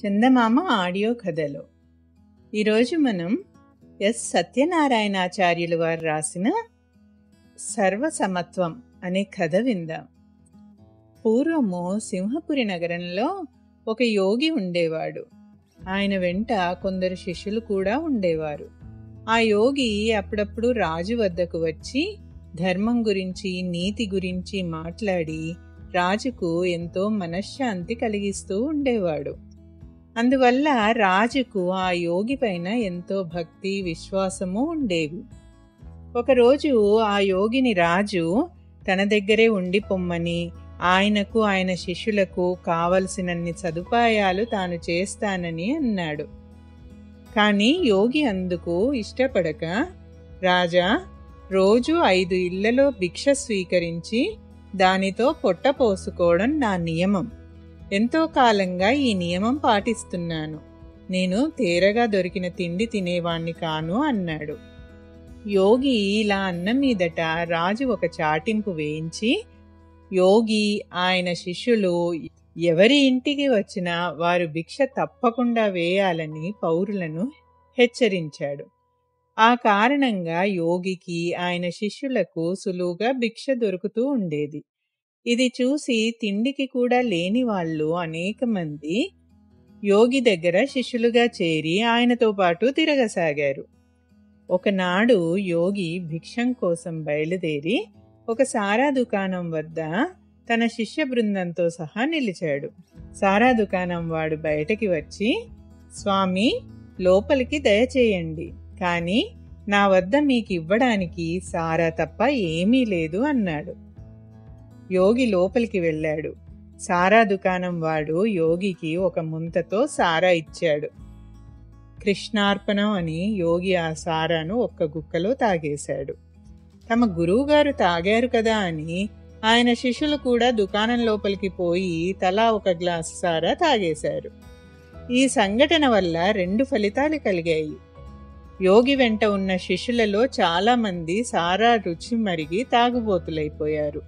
చందమామ audio కథలు ఈరోజు మనం ఎస్ సత్యనారాయణాచార్యులు వారు రాసిన సర్వసమత్వం అనే కథ విందాం పూర్వము సింహపురి నగరంలో ఒక యోగి ఉండేవాడు ఆయన వెంట కొందరు శిష్యులు కూడా ఉండేవారు ఆ యోగి అప్పుడప్పుడు రాజు వద్దకు వచ్చి ధర్మం గురించి నీతి గురించి మాట్లాడి రాజుకు ఎంతో మనశ్శాంతి కలిగిస్తూ ఉండేవాడు అందువల్ల రాజుకు ఆ యోగి పైన ఎంతో భక్తి విశ్వాసము ఉండేవి ఒకరోజు ఆ యోగిని రాజు తన దగ్గరే ఉండి పొమ్మని ఆయనకు ఆయన శిష్యులకు కావలసినన్ని సదుపాయాలు తాను చేస్తానని అన్నాడు కానీ యోగి అందుకు ఇష్టపడక రాజా రోజు ఐదు ఇళ్లలో భిక్ష స్వీకరించి దానితో పొట్ట పోసుకోవడం నా నియమం ఎంతో కాలంగా ఈ నియమం పాటిస్తున్నాను నేను తేరగా దొరికిన తిండి తినేవాణ్ణి కాను అన్నాడు యోగి ఇలా అన్న మీదట రాజు ఒక చాటింపు వేయించి యోగి ఆయన శిష్యులు ఎవరి ఇంటికి వచ్చినా వారు భిక్ష తప్పకుండా వేయాలని పౌరులను హెచ్చరించాడు ఆ కారణంగా యోగికి ఆయన శిష్యులకు సులువుగా భిక్ష దొరుకుతూ ఉండేది ఇది చూసి తిండికి కూడా లేని వాళ్ళు అనేక మంది యోగి దగ్గర శిష్యులుగా చేరి ఆయనతో పాటు తిరగసాగారు ఒకనాడు యోగి భిక్షం కోసం బయలుదేరి ఒక సారా దుకాణం వద్ద తన శిష్య బృందంతో సహా నిలిచాడు సారా దుకాణం వాడు బయటకి వచ్చి స్వామి లోపలికి దయచేయండి కానీ నా వద్ద మీకు ఇవ్వడానికి సారా తప్ప ఏమీ లేదు అన్నాడు యోగి లోపలికి వెళ్ళాడు సారా దుకాణం వాడు యోగికి ఒక ముంతతో సారా ఇచ్చాడు కృష్ణార్పణం అని యోగి ఆ సారాను ఒక్క గుక్కలో తాగేశాడు తమ గురువుగారు తాగారు కదా అని ఆయన శిష్యులు కూడా దుకాణం లోపలికి పోయి తలా ఒక గ్లాసు సారా తాగేశారు ఈ సంఘటన వల్ల రెండు ఫలితాలు కలిగాయి యోగి వెంట ఉన్న శిష్యులలో చాలామంది సారా రుచి మరిగి తాగుబోతులైపోయారు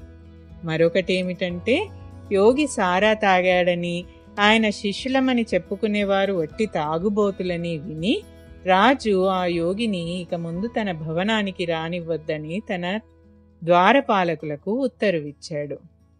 మరొకటేమిటంటే యోగి సారా తాగాడని ఆయన శిష్యులమని చెప్పుకునేవారు వట్టి తాగుబోతులని విని రాజు ఆ యోగిని ఇక ముందు తన భవనానికి రానివ్వద్దని తన ద్వారపాలకులకు ఉత్తర్విచ్చాడు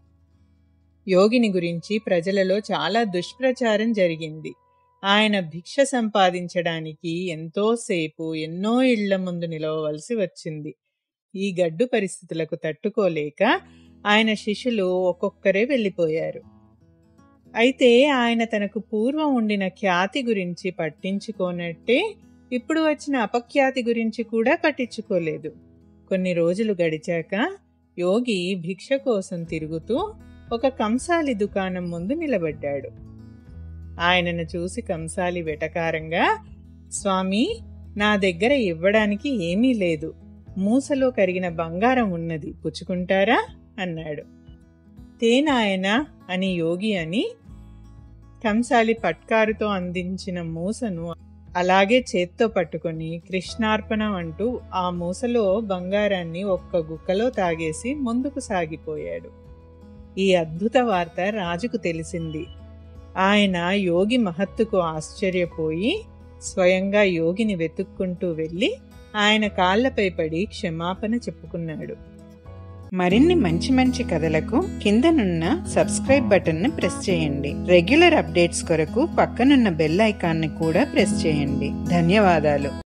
యోగిని గురించి ప్రజలలో చాలా దుష్ప్రచారం జరిగింది ఆయన భిక్ష సంపాదించడానికి ఎంతోసేపు ఎన్నో ఇళ్ల ముందు నిలవవలసి వచ్చింది ఈ గడ్డు పరిస్థితులకు తట్టుకోలేక ఆయన శిష్యులు ఒక్కొక్కరే వెళ్ళిపోయారు అయితే ఆయన తనకు పూర్వం ఉండిన ఖ్యాతి గురించి పట్టించుకోనట్టే ఇప్పుడు వచ్చిన అపఖ్యాతి గురించి కూడా పట్టించుకోలేదు కొన్ని రోజులు గడిచాక యోగి భిక్ష కోసం తిరుగుతూ ఒక కంసాలి దుకాణం ముందు నిలబడ్డాడు ఆయనను చూసి కంసాలి వెటకారంగా స్వామి నా దగ్గర ఇవ్వడానికి ఏమీ లేదు మూసలో కరిగిన బంగారం ఉన్నది పుచ్చుకుంటారా అన్నాడు తేనాయన అని యోగి అని కంసాలి పట్కారుతో అందించిన మూసను అలాగే చేత్తో పట్టుకొని కృష్ణార్పణం అంటూ ఆ మూసలో బంగారాన్ని ఒక్క గుక్కలో తాగేసి ముందుకు సాగిపోయాడు ఈ అద్భుత వార్త రాజుకు తెలిసింది ఆయన యోగి మహత్తుకు ఆశ్చర్యపోయి స్వయంగా యోగిని వెతుక్కుంటూ వెళ్ళి ఆయన కాళ్లపై పడి క్షమాపణ చెప్పుకున్నాడు మరిన్ని మంచి మంచి కథలకు కిందనున్న సబ్స్క్రైబ్ బటన్ని ప్రెస్ చేయండి రెగ్యులర్ అప్డేట్స్ కొరకు పక్కనున్న బెల్ ఐకాన్ని కూడా ప్రెస్ చేయండి ధన్యవాదాలు